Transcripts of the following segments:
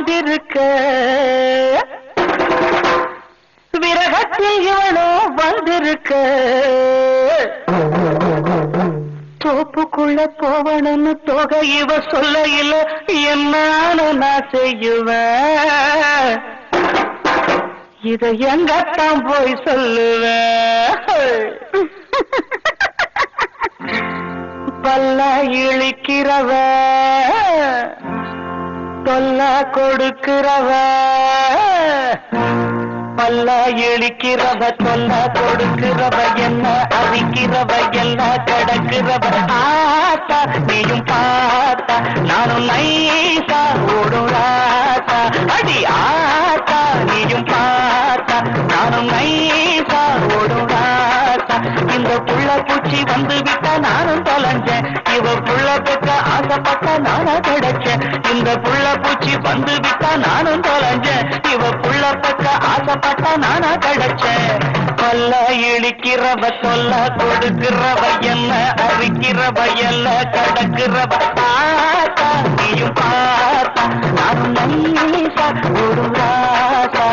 வாழ்ந்திருக்க விரகத்தில் இவனோ வந்திருக்க தோப்புக்குள்ள போவணும்னு தொகை இவ சொல்ல இல்ல என்னால நான் செய்யுவேன் இத எங்கத்தான் போய் சொல்லுவேன் பல்ல இழிக்கிறவ தொல்ல கொடுக்கிறவ பல்ல இழிக்கிறவ தொல்ல கொடுக்கிறவ என்ன அரிக்கிறவ எல்லாம் கடக்கிறவ ஆத்தா நீயும் பார்த்தா நானும் நைசா ஓடும் ராத்தா அடி ஆத்தா நீயும் பார்த்தா நானும் நைசா ஓடும் ராத்தா இந்த புள்ள பூச்சி வந்து விட்டா நானும் தொலைஞ்சேன் இவ புள்ள பெற்ற ஆசைப்பட்ட நானா கிடைச்சேன் இந்த புள்ள பூச்சி வந்து விட்டா நானும் தொலைஞ்சேன் இவ புள்ள பெற்ற ஆசைப்பட்ட நானா கிடைச்சேன் கொல்ல இழிக்கிறவ சொல்ல கொடுக்கிறவ என்ன அரிக்கிறவ எல்ல கடக்கிறவ பார்த்தா நீயும் பார்த்தா நானும் நைசா ஒரு ராசா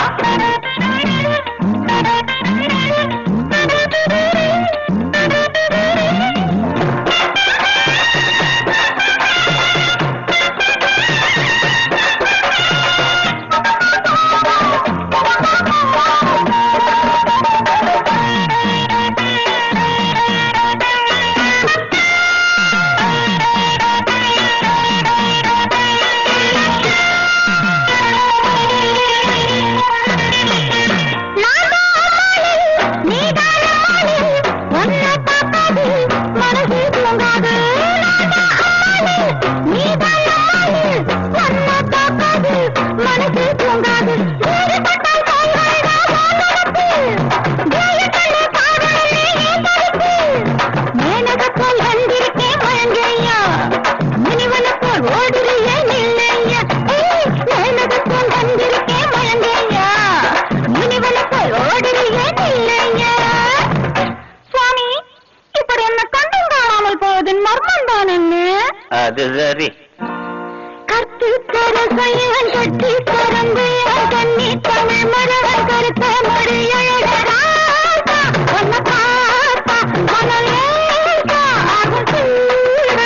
ஓடுறியே நில்லையா ஏய் மேனகத்தோல் வந்திருக்கேன் மழங்கையா முனிவனை போல் ஓடுறியே நில்லையா சுவாமி இப்படி என்ன கண்டும் காணாமல் போவதின் மர்மம் தான் என்ன அது சரி கத்தி தரசையன் கட்டி பரந்து கண்ணி தமிழ் மரவன் கருத்த மொழி அழகரா உன்னை பார்த்தா மனலேசா ஆகும் சூடா.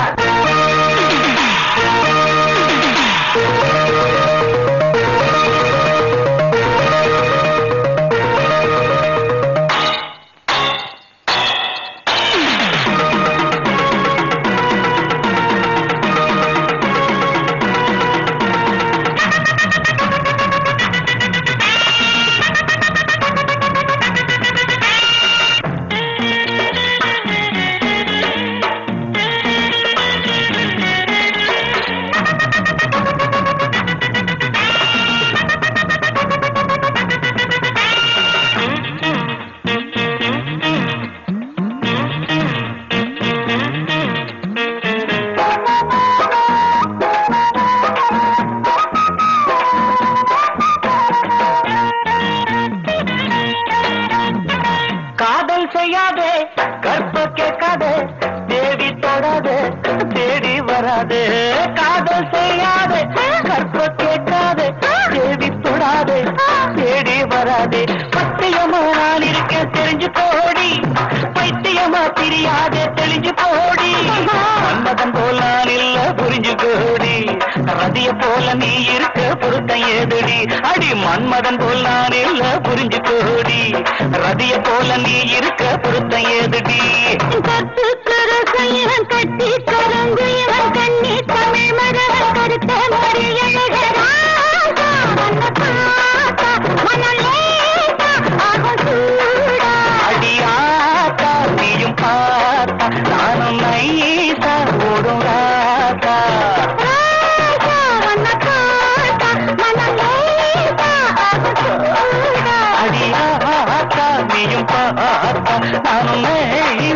காதல் செய்யாதே கற்ப கேட்காதே தேடி தொடாதே தேடி வராதே காதல் செய்யாதே கற்ப கேட்காதே தேடி தொடாதே தேடி வராதே பத்தியமா நான் இருக்கேன் தெரிஞ்சு போடி பைத்தியமா தெரியாதே தெளிஞ்சு போடி மன்மதன் போல நான் இல்ல புரிஞ்சு கோடி ரதிய போல நீ இருக்க பொருத்தம் ஏதுடி அடி மன்மதன் போல் நான் இல்ல புரிஞ்சு கோடி ரதிய போல நீ இருக்க பொருத்தம் ஏதுடி கத்து கரசையன் கட்டி கரங்கு இவன் கண்ணி தமிழ் மரவன் கருத்த மொழி அழகரா உன்னை பார்த்தா மனலேசா ஆகும் சூடா. அடியாத்தா நீயும் பார்த்தா நானும் நைசா ஓடும் ராத்தா ராஜா உன்னை பார்த்தா மனலேசா ஆகும் சூடா. அடியாத்தா நீயும் பார்த்தா நானும் நைசா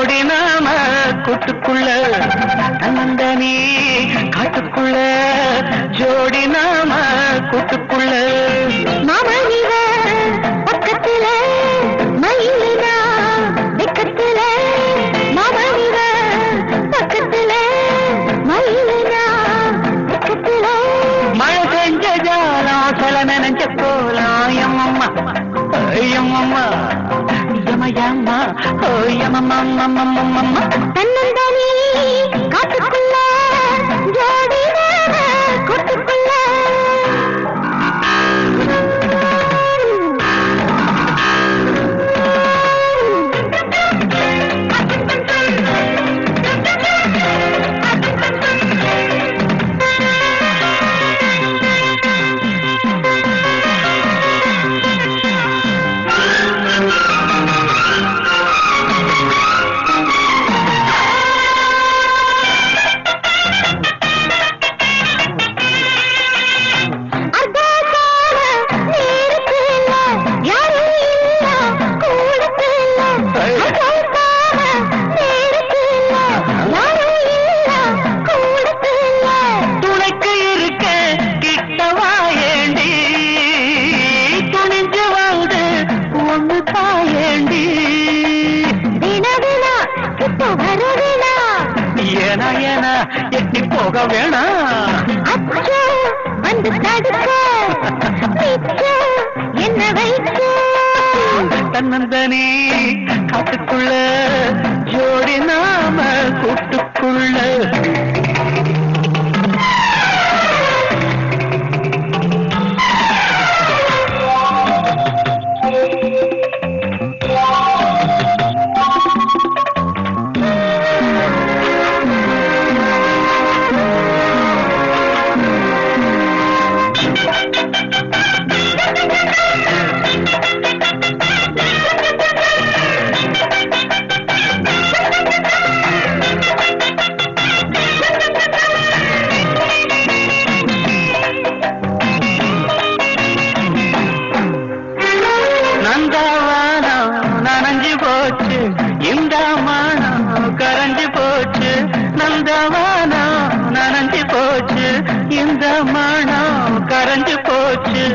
ஜோடி நாம கூட்டுக்குள்ள தன்னந்தனி காட்டுக்குள்ள ஜோடி நாம கூட்டுக்குள்ள மாமனிவ பக்கத்துல மயிலினா வெக்கத்துல மாமனிவ பக்கத்துல மயிலினா வெக்கத்துல மழை செஞ்ச ஜாலம் சில நினைஞ்ச போலாம் எம்மம்மா எம்மம்மா யமயம்மா ஓ யமம்மம்மம்மம்மம்மம்மா தன்னந்தனி காட்டுக்குள்ள ஜோடி நாம கூட்டுக்குள்ள அர்த்தகால நேரத்துல யாரும் இல்ல கூடத்துல அர்த்தகால நேரத்துல யாரும் இல்ல கூடத்துல துணைக்கு இருக்க கிட்டவா ஏண்டி துணிஞ்சு வந்து ஒண்ணு தாயேண்டி வினவினா கிட்ட வரவினா ஏனா ஏனா எட்டி போக வேணாம் அச்சோ வந்து தடுக்க பிச்சோ என்ன வைக்க தன்னந்தனி காட்டுக்குள்ள ஜோடி நாம கூட்டுக்குள்ள நந்தவானம் நனைஞ்சு போச்சு இந்த மானம் கரைஞ்சு போச்சு நந்தவானம் நனைஞ்சு போச்சு இந்த மானம் கரைஞ்சு போச்சு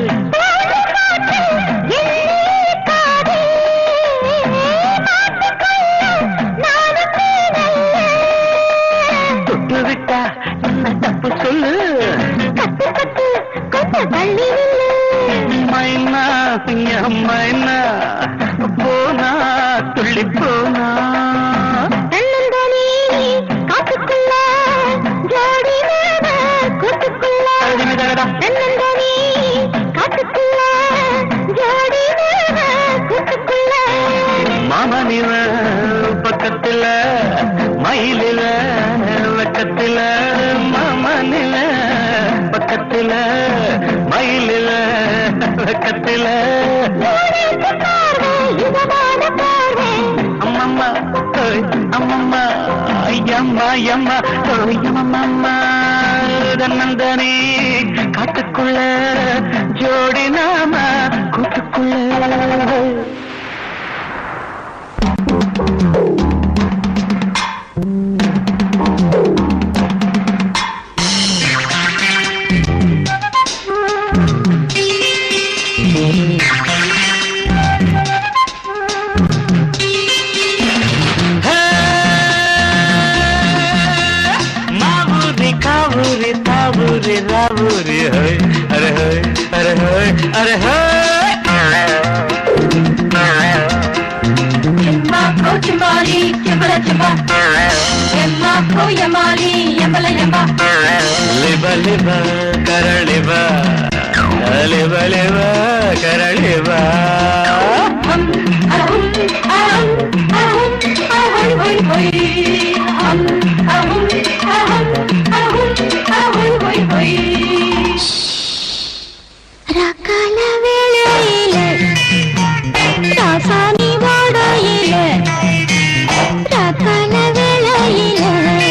தொட்டு விட்டா என்ன தப்பு சொல்லு மைனா மைனா போனா துள்ளி போனா அழுதுமிதடா. மாமனிவ பக்கத்துல மயிலில வெக்கத்துல மாமனில பக்கத்துல மயிலில வெக்கத்துல அம்மம்மா ஓய், அம்மம்மா ஐயம்மா ஐயம்மா ஓயம்மம்மா தன்னந்தனி காட்டுக்குள்ள ஜோடி நாம கூட்டுக்குள்ள माबुरी काबुरी ताबुरी राबुरी है अरे है अरे है अरे है Yamako Yamali, Yambala Yamba. Yamako Yamali, Yambala Yamba. लिब लिब करलिब लिब लिब करलिब Hum, ahum, ahum, ahum, ahoy, hoy, hoy. Hum, ahum, ahum, ahum, ahoy, hoy, hoy. ரக்கால வேளையில ராசாணி வாடையில ரக்கால வேளையில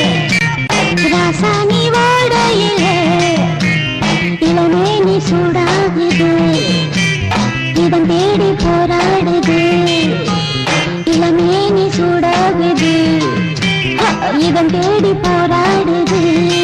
ராசாணி வாடையில இளமேனி சூடாகுது இதம் தேடி போராடுது இளமேனி சூடாகுது இதன் தேடி போராடுது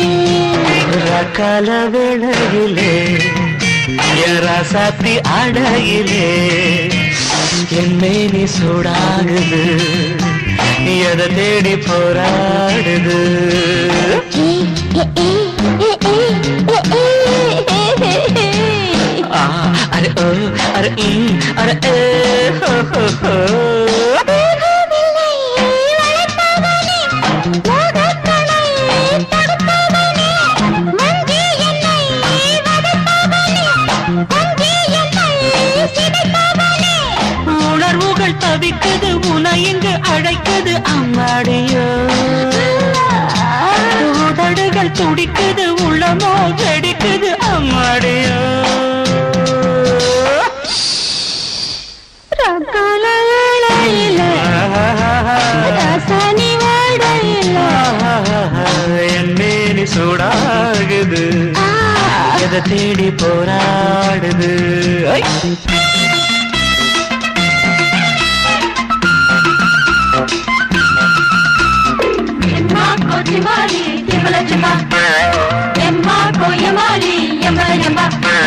கால வேளையிலே சாத்தி அடையிலே என் மேனி சூடாகுது எதை தேடி போராடுது ஏ, ஏ, ஏ, ஏ, ஏ, ஏ, ஏ, ஏ, ஏ. ஆ, அரே ஓ அரே ம், அரே ஏ, ஹோ, ஹோ, ஹோ. தேகமில்லை வளர்ப்பவனே, மோகக்கலை தடுப்பவனே, மங்கி என்னை வதைப்பவனே, மங்கி என்னை சிதைப்பவனே. உணர்வுகள் தவிக்குது உன இங்கு அழைக்குது அம்மாடியோ உதடுகள் துடிக்குது உள்ளமோ வெடிக்குது அம்மாடியோ ரக்கால வேளையில, ரசனி வாடையில, என் மேனி சூடாகுது ஆ, எதை தேடி போராடுது ஐ! எம்மா கொச்சிமாலி, எம்மல சிம்மா. எம்மா கொய்யமாலி, எம்மல எம்மா.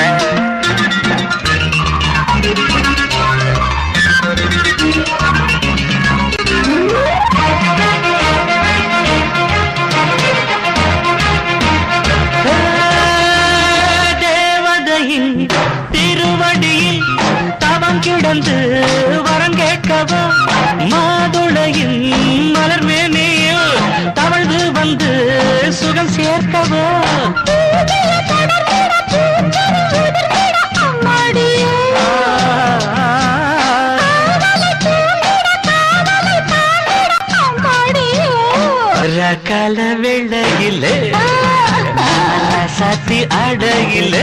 தேவதையின் திருவடியில் தவம் கிடந்து வரம் கேட்கவோ மாதுளையின் மலர் மேனியில் தவழ்ந்து வந்து சுகம் சேர்க்கவோ பூஜைய தொடர்ந்திட, பூச்செடி உதிர்ந்திட, அம்மாடியே. காதலை தூண்டிட, காதலை தாண்டிட, அம்மாடியே. ரக்கால வெள்ளையிலே சத்தி அடையிலே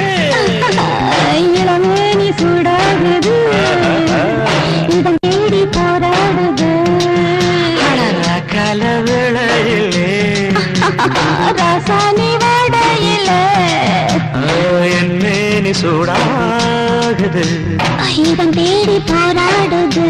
இளமேனி சூடாகுது இதன் தேடி போராடுது ரக்கால வேளையிலே ரசானி வாடையில என் மேனி சூடாகுது இதன் தேடி போராடுது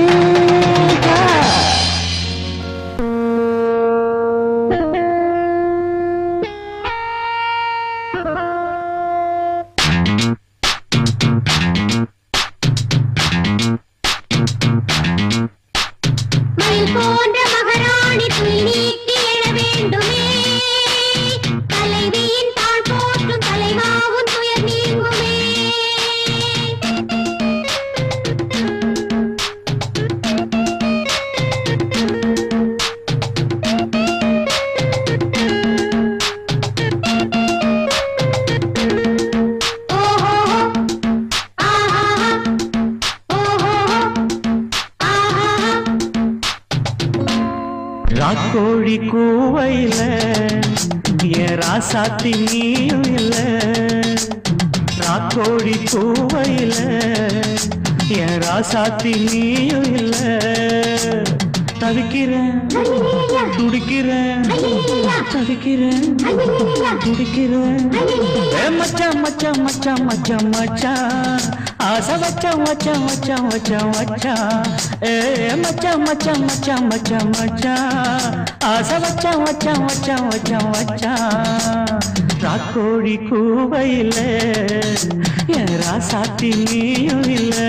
மயில் போன்ற மகாராணி துயில் நீக்கி எழ வேண்டுமே தலைவியின் தாழ் போற்றும் தலைவாவும் துயர் நீங்குமே ஓஹோ ஆஹா ஓஹோ ஆஹா ராக்கோழி கூவையில என் ராசாத்தி நீயும் இல்ல ராக்கோழி கூவையில என் ராசாத்தி நீயும் இல்ல தவிக்கிறேன் துடிக்கிறேன் தவிக்கிறேன் துடிக்கிறேன் ஏ மச்சான் மச்சான் மச்சான் மச்சான் மச்சான் ஆசை வச்சான் வச்சான் வச்சான் வச்சான் வச்சான் ஏ மச்சான் மச்சான் மச்சான் மச்சான் மச்சான் ஆசை வச்சான் வச்சான் வச்சான் வச்சான் வச்சான் ராக்கோழி கூவையில் என் ராசாத்தி நீயும் இல்லை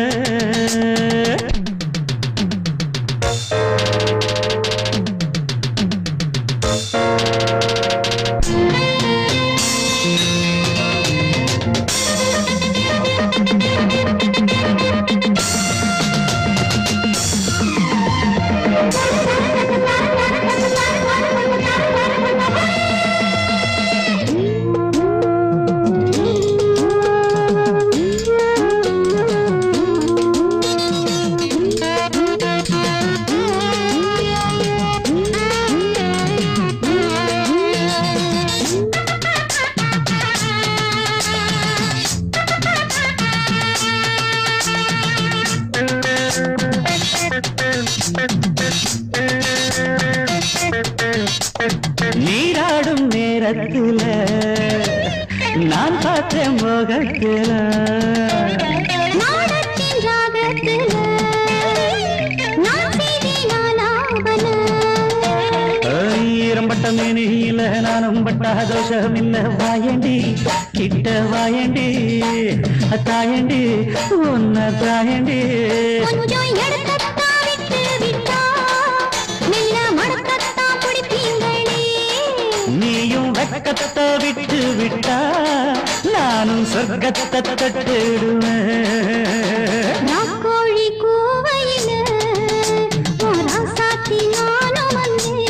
நீராடும் நேரத்துல நான் பார்த்தேன் முகத்துல நாடத்தின் ராகத்தில நான் செய்தேன் ஆலாபன. ஈரம்பட்ட பட்டமேனியில நானும் பட்டா தோஷம் இல்ல வாயண்டி கிட்ட வாயண்டி தாயண்டி உன்ன தாயண்டி கொஞ்சம் எடுக்கத்தான் விட்டு விட்டா மெல்ல மடக்கத்தான் பிடிப்பீங்களே நீயும் வெக்கத்தை விட்டு விட்டா நானும் சொர்க்கத்தை தட்டிடுவேன் ராக்கோழி கூவையில ராசாத்தி நானும் வந்தேன்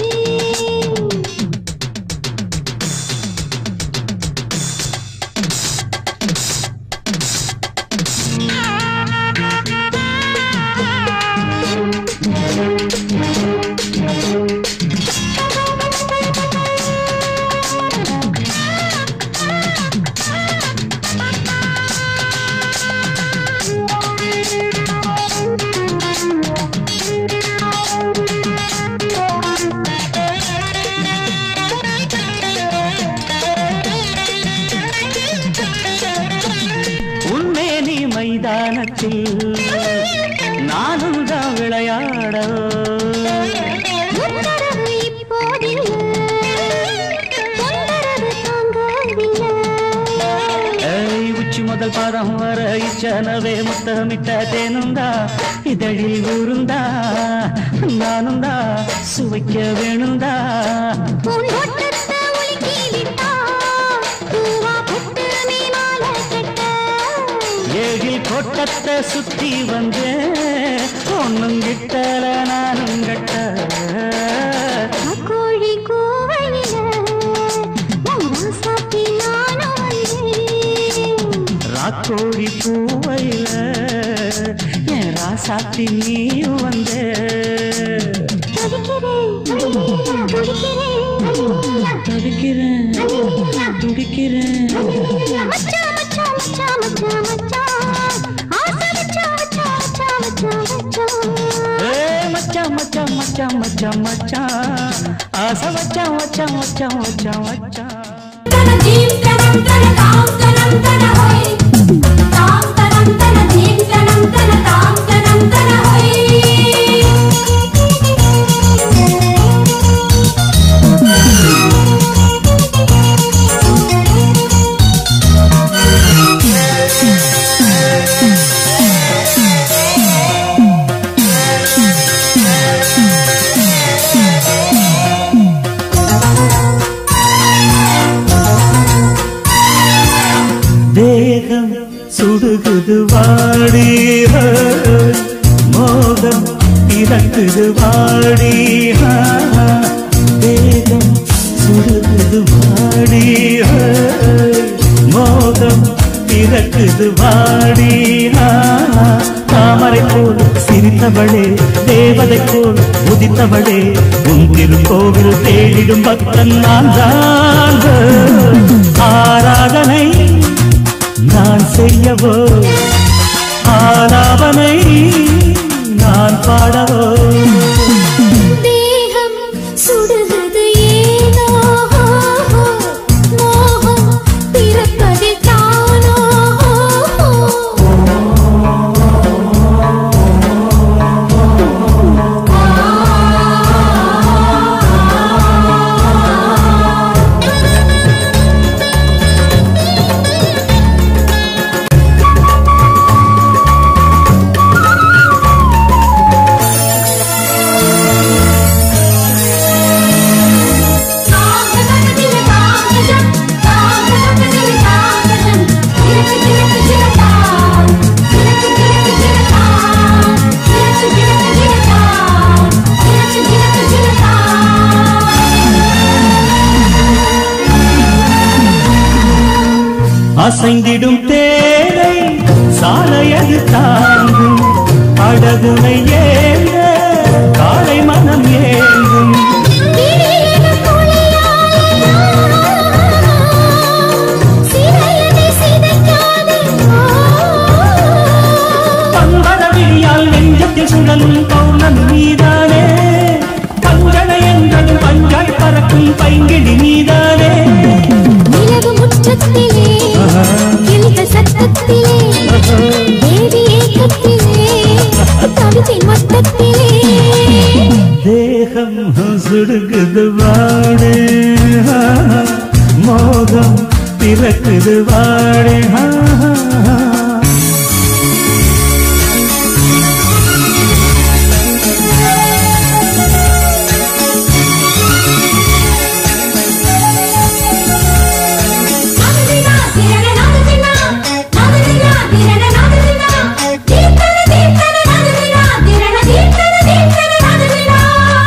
உன்மேனி மைதானத்தில் நானும் தான் விளையாட உத்தரவு இப்போதில்லை தொந்தரவு தாங்கவில்லை ஏய், உச்சி முதல் பாதம் வர இச்சனவே முத்தமிட்ட தேனுந்தா இதழில் ஊருந்தா நானும் தான் சுவைக்க வேணுந்தா உன் ஒட்டத்தை உலுக்கி விட்டா பூவா புட்டு நீ மாலை கட்ட ஏழில் கோட்டத்தை சுத்தி வந்தேன் ஒன்னும் கிட்டல நானும் கட்ட கோழி கூவையில சாத்தி நானும் வந்தேன் ராக்கோழி பூவையில என் ராசாத்தி நீயும் வந்தே துடிக்கிறேன் துடிக்கிறேன் துடிக்கிறேன் துடிக்கிறேன் மச்சான் மச்சான் மச்சான் மச்சான் மச்சான் ஆசை மச்சான் மச்சான் மச்சான் மச்சான் மச்சான் ஏ மச்சான் மச்சான் மச்சான் மச்சான் மச்சான் ஆசை மச்சான் மச்சான் மச்சான் மச்சான் மச்சான் தன ஜீம் தனம் தன தாம் தனம் தன ஹோய் தாம் தனம் தன ஜீம் தனம் தன தாம் தனம் தன ஹோய் தேகம் சுடுகுது வாடி மோகம் இறக்குது வாடி தேகம் சுடுகுது வாடி மோகம் இறக்குது வாடி தாமரை போல் சிரித்தவளே தேவதை போல் உதித்தவளே உன் திருக்கோவில் தேடிடும் பக்தன் நான் தான் ஆராதனை நான் செய்யவோ ஆலாபனை நான் பாடவோ தேகம் சுடுவது ஏனோ மோகம் பிறப்பது தானோ அசைந்திடும் தேரை சாலையது தாங்கும் அழகுனை ஏங்க காலை மனம் ஏங்கும் பம்பரவிழியால் நெஞ்சத்தில் சுழலும் பௌர்ணமி நீதானே பஞ்சனை என்றதும் பஞ்சாய் பறக்கும் பைங்கிடி நீதானே நிலவு முற்றத்திலே கிளிகள் சத்தத்திலே தேவி ஏக்கத்திலே கவிதை மொத்தத்திலே சுடுக்குது வாடே ஆ, மோகம் பிறக்குது வாடே ஆ, ஆ, ஆ. நாததினா திரண நாததினா நாததினா திரண நாததினா தீர்த்தன தீர்த்தன நாததினா திரண தீர்த்தன தீர்த்தன நாததினா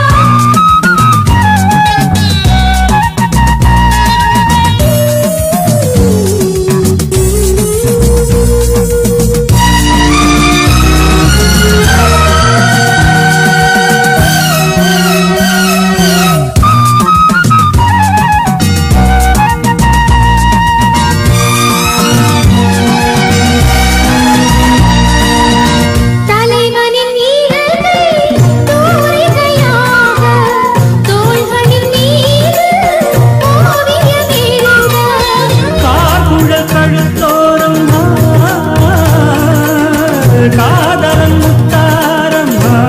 தலைவனின் ஈரங்கள் தூரிகையாக தோள்களின் மீது ஓவியம் எழுத கார்குழ கழுத்தோரம் ஆ, காதலன் முத்தாரம் ஆ.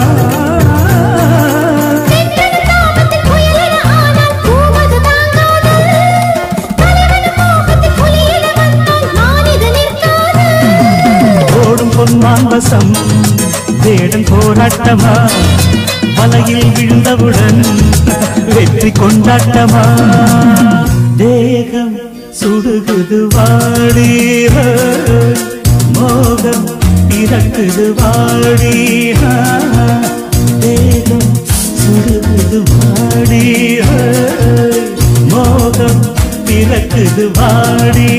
பெண்கள் தாபத்தில் புயலென ஆனால் பூவது தாங்காது தலைவன் மோகத்தில் புலியென வந்தால் மானிது நிற்காது ஓடும் பொன்மான் வசம் வேடன் போராட்டமா வலையில் விழுந்தவுடன் வெற்றி கொண்டாட்டமா தேகம் சுடுகுது வாடி மோகம் பிறக்குது வாடி தேகம் சுடுகுது வாடி மோகம் பிறக்குது வாடி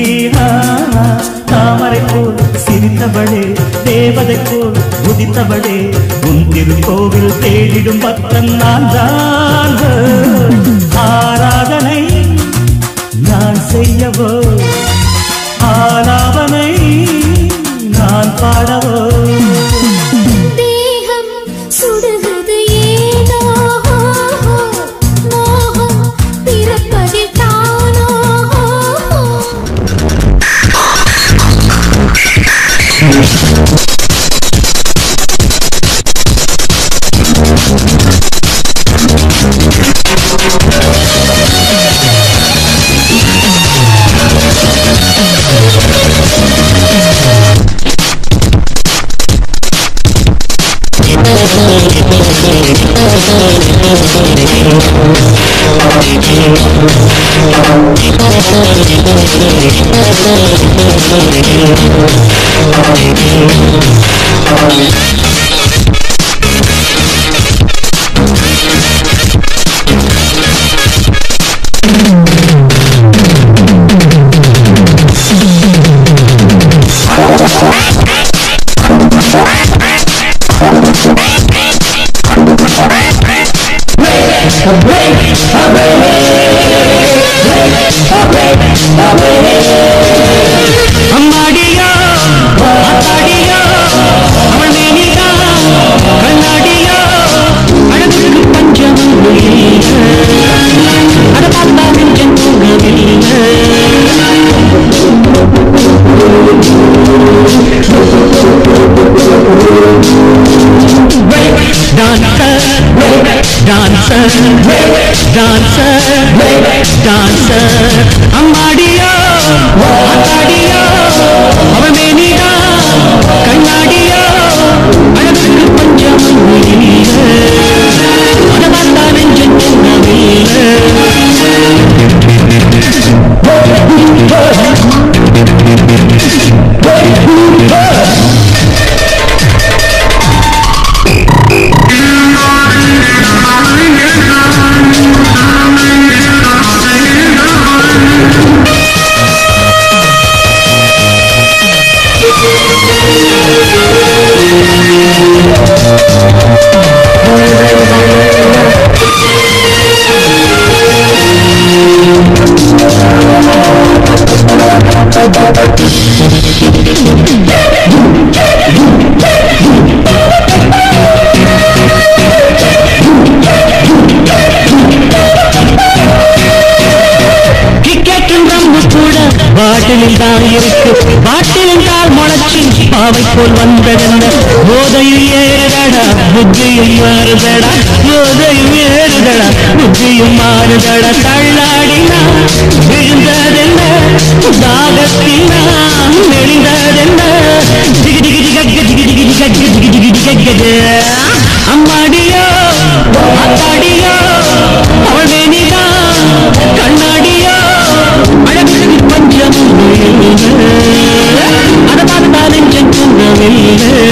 தாமரை போல் சிரித்தவளே தேவதை போல் உதித்தவளே உன் திருக்கோவில் தேடிடும் பக்தன் நான் தான் ஆராதனை நான் செய்யவோ ஆலாபனை நான் பாடவோ தேகம் சுடுகிறது ஏனோ மோகம் பிறப்பதில் தானோ அம்மாடியோ அத்தாடியோ அவள் மேனிதான் கண்ணாடியோ அழகுக்கு பஞ்சம் அதை பார்த்தா நெஞ்சம் தூங்கவில்லை டான்சர் டான்சர் டான்சர் டான்சர் அம்மாடியோ அத்தாடியோ அவள் மேனிடா கண்ணாடியோ அழகுக்கு பஞ்சம் அதை பார்த்தா நெஞ்சம் தூங்கவில்லை பாட்டிலில் தான் இருக்கு பாட்டிலில் தான் முளைச்சி பாவை போல் வந்ததென்ன போதையில் ஏறுதடா புத்தியும் மாறுதடா போதையும் ஏறுதடா புத்தியும் மாறுதடா தள்ளாடினா விழுந்ததென்ன தாகத்தில் நான் நெளிந்ததென்ன திகி திகி திகி திகி திகி திகி திகி திகி திகி திகி அம்மாடியோ அத்தாடியோ அவள் வேணிதான் கண்ணாடியோ அழகு பஞ்சம் அதை பார்த்தா நெஞ்சம் தூங்கவில்லை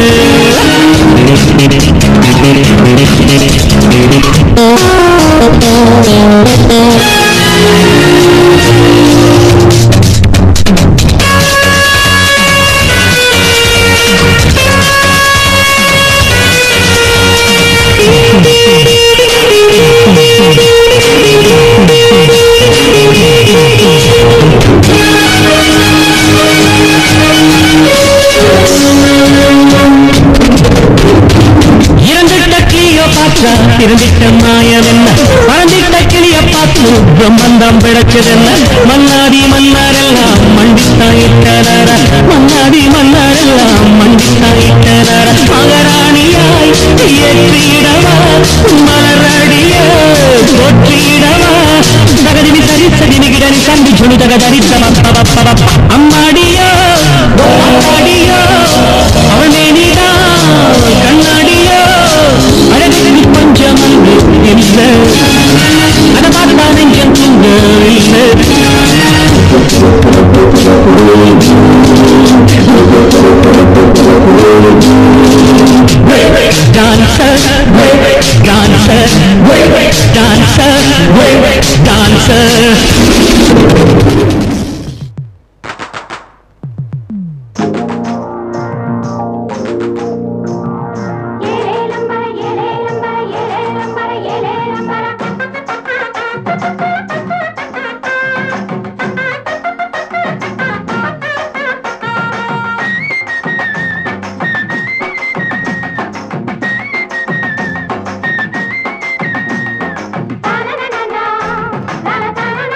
இறந்துட்ட கிளியோ பாற்றா இருந்துட்ட மாயம் என்ன பறந்துட்ட கிளிய பார்த்து பிரம்மந்தம் பிழைச்சதென்ன மன்னாடி மன்னாரெல்லாம் மண்டித்தாயிட்டனர மன்னாடி மன்னாரெல்லாம் மண்டித்தாயிட்டனர மகராணியாய் ஏற்றிடவா மலரடிய போற்றிடவா தகதினி சரி சதினி கிடனி கண்டி சுடு தகதரி அம்மாடியோ அம்மாடியோ அவள் மேனிதான் கண்ணாடியோ அழகு கொஞ்சம் அன்பு இல்லை அதை பார்த்தா நெஞ்சம் தூங்க இல்லை டான்சர் டான்சர் டான்சர் டான்சர் ஏலேலம்பர ஏலேலம்பர ஏலேலம்பர ஏலேலம்பர தானனனனா தான தானனனா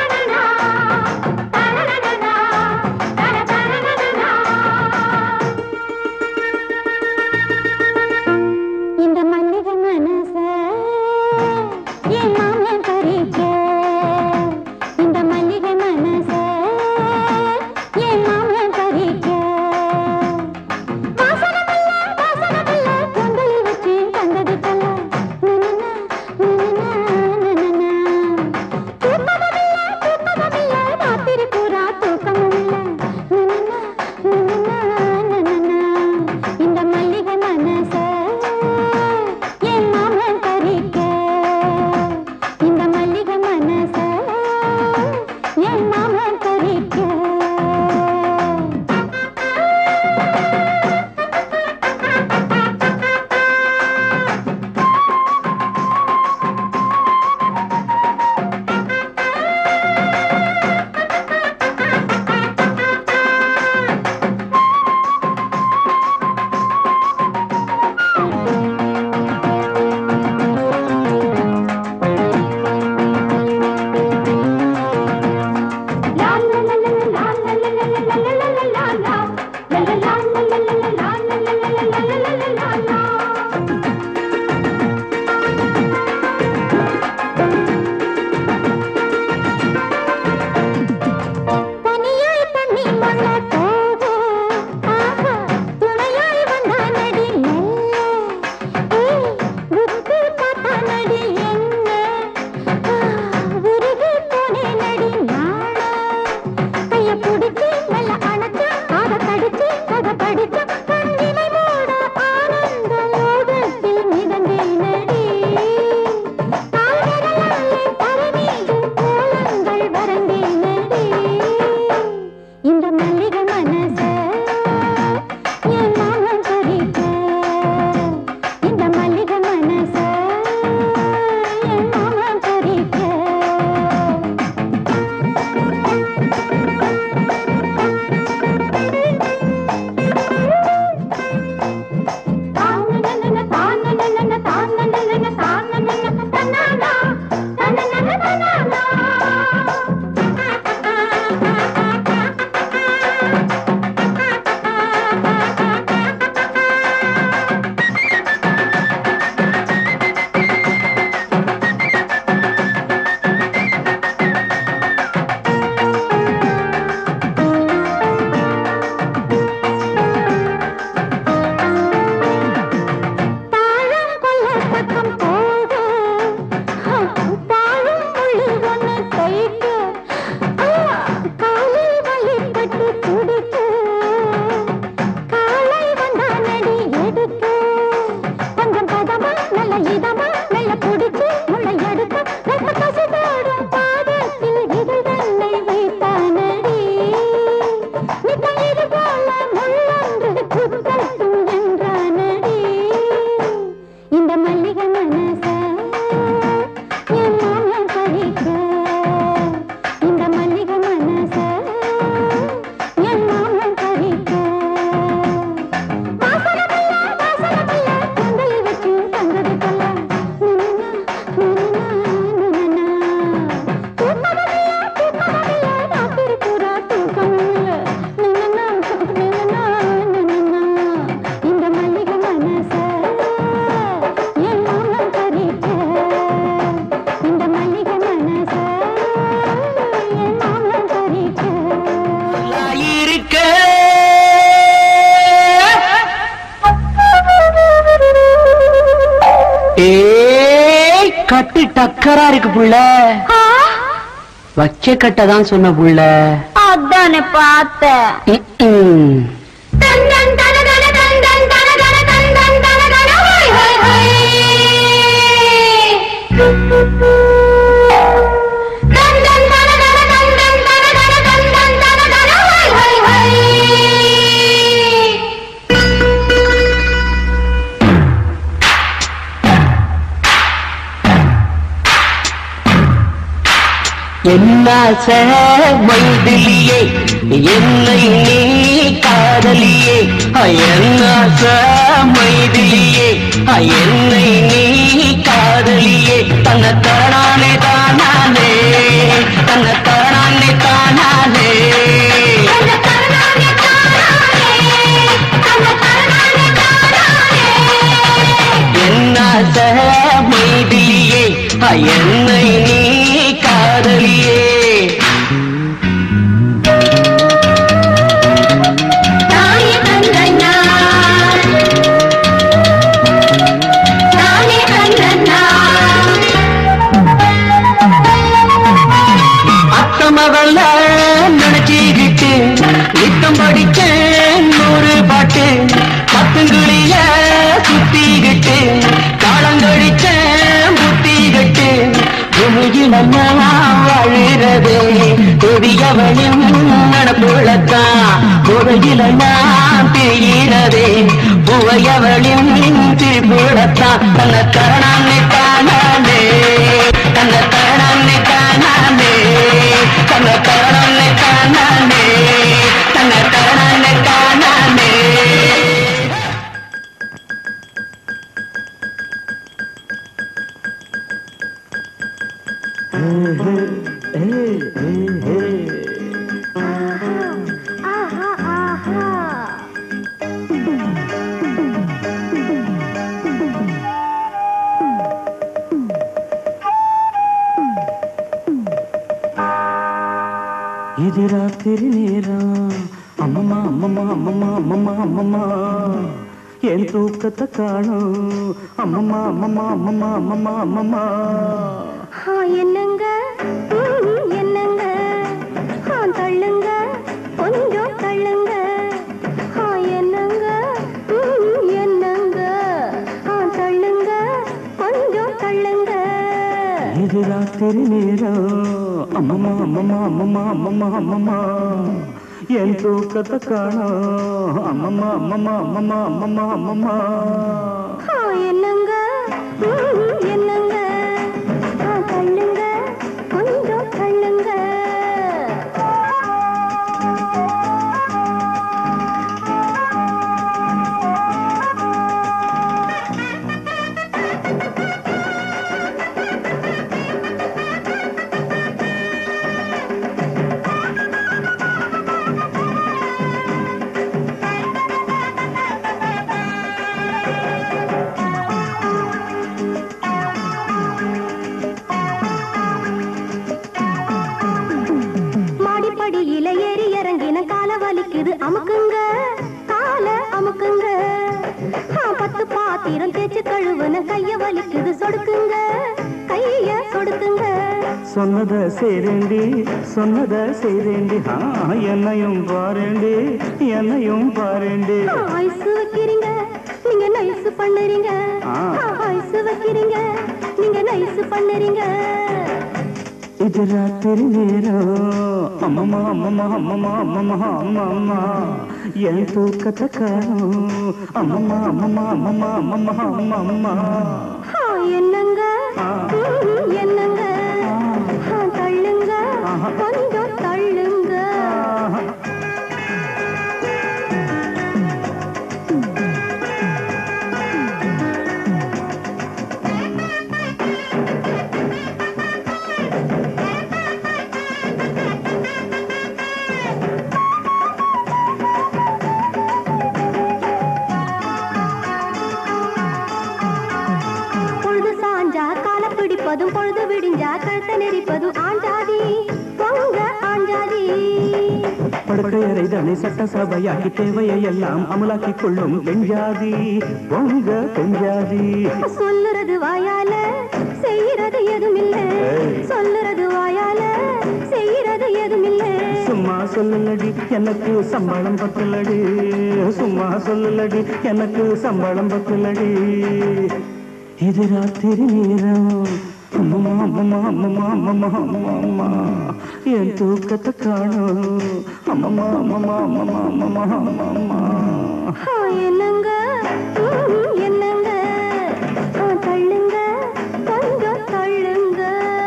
கட்டு டக்கரா இருக்கு புள்ள வச்ச கட்டை தான் சொன்ன புள்ள அதானே பார்த்தேன் ம்ம். தந்தன் தனதன தந்தன் தனதன தந்தன் தனதன ஹை ஹை ஹை தந்தன் தனதன தந்தன் தனதன தந்தன் தனதன ஹை ஹை ஹை என்னாச மைதிலியே என்னை நீ காதலியே என்னாச மைதிலியே என்னை நீ காதலியே தன்னத்தானே தானானே தன்னத்தானே தானானே தந்த கருணானே தானானே தந்த கருணானே தானானே என்னாச மைதிலியே என்னை நீ காதலியே தானே தந்தன்னா தானே தந்தன்னா அத்தமவல்ல நினைச்சுக்கிட்டு நித்தம் படிச்சேன் நூறு பாட்டு பத்துங்குழிய சுத்திக்கிட்டு காலங்கழிச்சேன் புத்திக்கிட்டு பூமியில் வாழுறதே கொடியவனின் நடப்புள்ளத்தான் குறையில நான் தெரிகிறதே புவையவளின் திருப்புள்ளத்தான் தன்னை தரணான்னு காணானே தன்னை தரணான்னு காணானே தன்னை தரணான்னு காணானே தன்னை தரணான்னு காணானே ஆஹா ஆஹா இது ராத்திரி நேரம் அம்மம்மா அம்மம்மா அம்மம்மா அம்மம்மா அம்மம்மா என் தூக்கத்தை காணும் அம்மம்மா அம்மம்மா அம்மம்மா அம்மம்மா அம்மம்மா ஆ, என்னங்க ம், என்னங்க ஆ, தள்ளுங்க கொஞ்சம் தள்ளுங்க ஆ, என்னங்க ம், என்னங்க ஆ, தள்ளுங்க கொஞ்சம் தள்ளுங்க இது ராத்திரி நேரம் அம்மம்மா அம்மம்மா அம்மம்மா அம்மம்மா அம்மம்மா என் தூக்கத்தை காணும் அம்மம்மா அம்மம்மா அம்மம்மா அம்மம்மா அம்மம்மா ஆ, என்னங்க ம், என்னங்க ஆ, தள்ளுங்க கொஞ்சம் தள்ளுங்க மாடிப்படியில ஏறி இறங்கின கால வலிக்குது அமுக்குங்க கால அமுக்குங்க ஆ, பத்து பாத்திரம் தேய்ச்சு கழுவுன கைய வலிக்குது சொடுக்குங்க கைய சொடுக்குங்க சொன்னத செய்றேண்டி சொன்னத செய்றேண்டி ஆ, என்னையும் பாருண்டி என்னையும் பாருண்டி ஆ, ஐஸ் வைக்கிறீங்க நீங்க நைஸ் பண்ணுறீங்க ஆ. ஆ, ஐஸ் வைக்கிறீங்க நீங்க நைஸ் பண்ணுறீங்க இது ராத்திரி நேரம் அம்மம்மா அம்மம்மா அம்மம்மா அம்மம்மா அம்மா அம்மா என் தூக்கத்தை காணும் அம்மம்மா அம்மம்மா அம்மம்மா அம்மம்மா அம்மா அம்மா ஆ, என்னங்க ஆ. ம், என்னங்க ஆ, தள்ளுங்க ஆஹா. கொஞ்சம் தள்ளுங்க பொழுது சாஞ்சா கால பிடிப்பதும் பொழுது விடிஞ்சா கழுத்தை நெரிப்பதும் ஆஞ்சாதி பொங்க ஆஞ்சாதி படுக்கையறை தனை சட்டசபையாக்கி தேவையை எல்லாம் அமலாக்கிக் கொள்ளும் பெஞ்சாதி பொங்க பெஞ்சாதி சொல்லுறது வாயால செய்யறது எதுமில்ல சொல்லுறது வாயால செய்யறது எதுமில்ல சும்மா சொல்லலடி எனக்கு சம்பளம் பத்தலடி சும்மா சொல்லலடி எனக்கு சம்பளம் பத்தலடி இது ராத்திரி நேரம் அம்மம்மா அம்மம்மா அம்மம்மா அம்மம்மா அம்மம்மா அம்மா என் தூக்கத்தை காணும் அம்மம்மா அம்மம்மா அம்மம்மா அம்மம்மா அம்மம்மா ஆ, என்னங்க ம், என்னங்க ஆ, தள்ளுங்க கொஞ்சம் தள்ளுங்க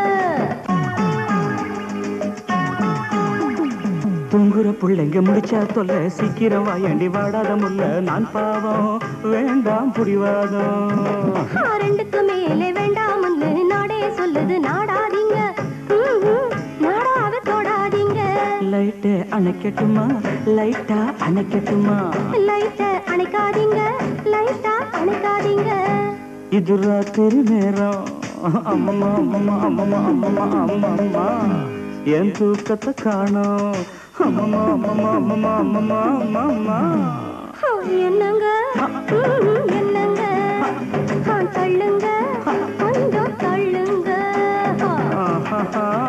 தூங்குற புள்ளைங்க முடிச்சா தொல்ல சீக்கிரம் வாயண்டி வாடாத முல்ல நான் பாவம் வேண்டாம் புடிவாதம் ஆ, ரெண்டுக்கு மேலே வேண்டாம்னு நாடே சொல்லுது நாடாதீங்க ம், ம், நாடாவ தொடாதீங்க லைட்டு அணைக்கட்டுமா லைட்டா அணைக்கட்டுமா லைட்ட அணைக்காதீங்க லைட்டா அணைக்காதீங்க இது ராத்திரி நேரம் அம்மம்மா அம்மம்மா அம்மம்மா அம்மம்மா அம்மம்மா என் தூக்கத்தை காணோம் அம்மம்மா அம்மம்மா அம்மம்மா அம்மம்மா அம்மம்மா ஆ, என்னங்க ம், என்னங்க ஆ, தள்ளுங்க கொஞ்சம் தள்ளுங்க ஆ. ஆஹா